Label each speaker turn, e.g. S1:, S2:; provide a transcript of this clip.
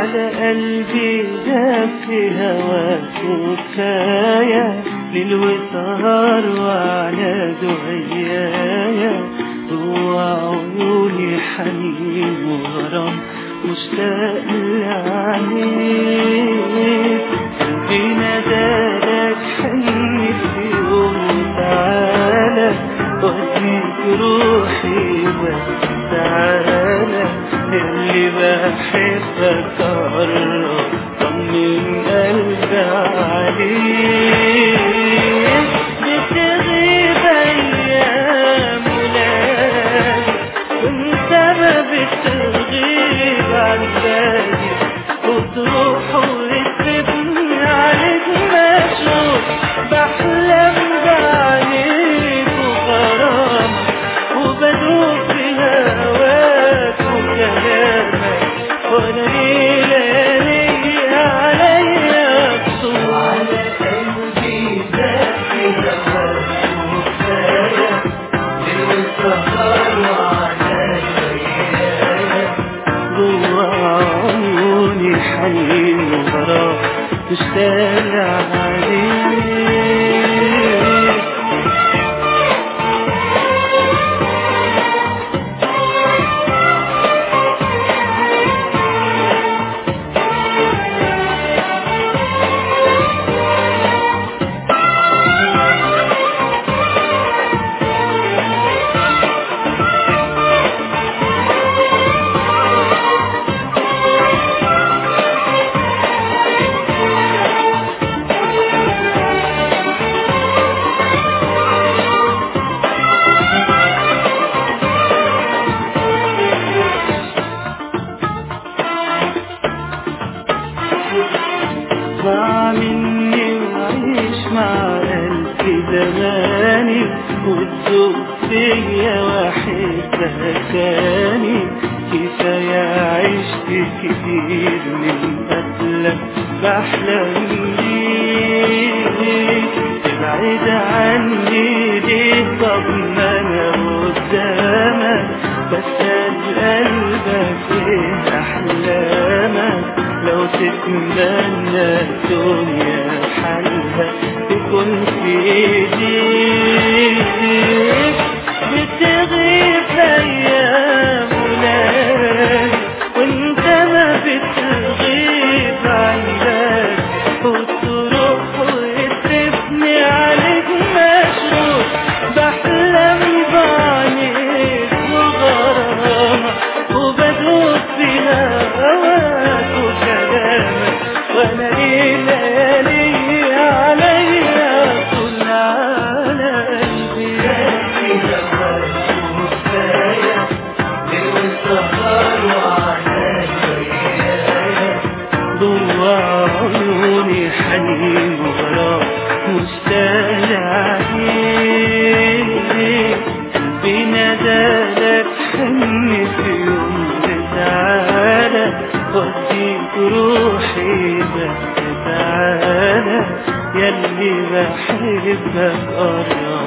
S1: على قلبي داب في هواك وكفاية ليل وسهر وعلى دعيايا جوا عيوني حنين وغرام مشتاق لعينيك قلبي نادالك حني في يوم تعالى وديك روحي بس تعالى اللي بحبك قرب طمن قلبي عليك بتغيب ايام ولادي وانت ما بتغيب عن بالي وتروح وتسيبني عليك مشغول بحلم بعينيك وغرامك وبدوب في هواك وكلامك وانا ليلي عليا بصور على قلبي دافي هواك وكفايه للسهر وعلى الليالي جوا عيوني حنين وغرام مشتاق عليك ضاع مني وعيش مع قلبي زماني وتذوق فيا واحد تاني كفاية عشت كتير من قبلك بحلم بيك تبعد عني ليه طب ما انا قدامك بسأل قلبك ايه احلامك لو تتمنى الدنيا حالها تكون في ايديك بتغيب ايام ولاد وانت ما بتغيب عن بالك وتروح وتسيبني عليك مشروط بحلم بعينيك وغرامك وبدوب في هواك وكلامك وانا ليلي عليا طول على قلبي يكفي هواك وكفايه للسهر وعلى الليالي جوا عيوني حنين وغرام مشتاق عليك قلبي نادالك حني في يوم تعالى وديك روحي بس تعالى ياللي بحبك قرب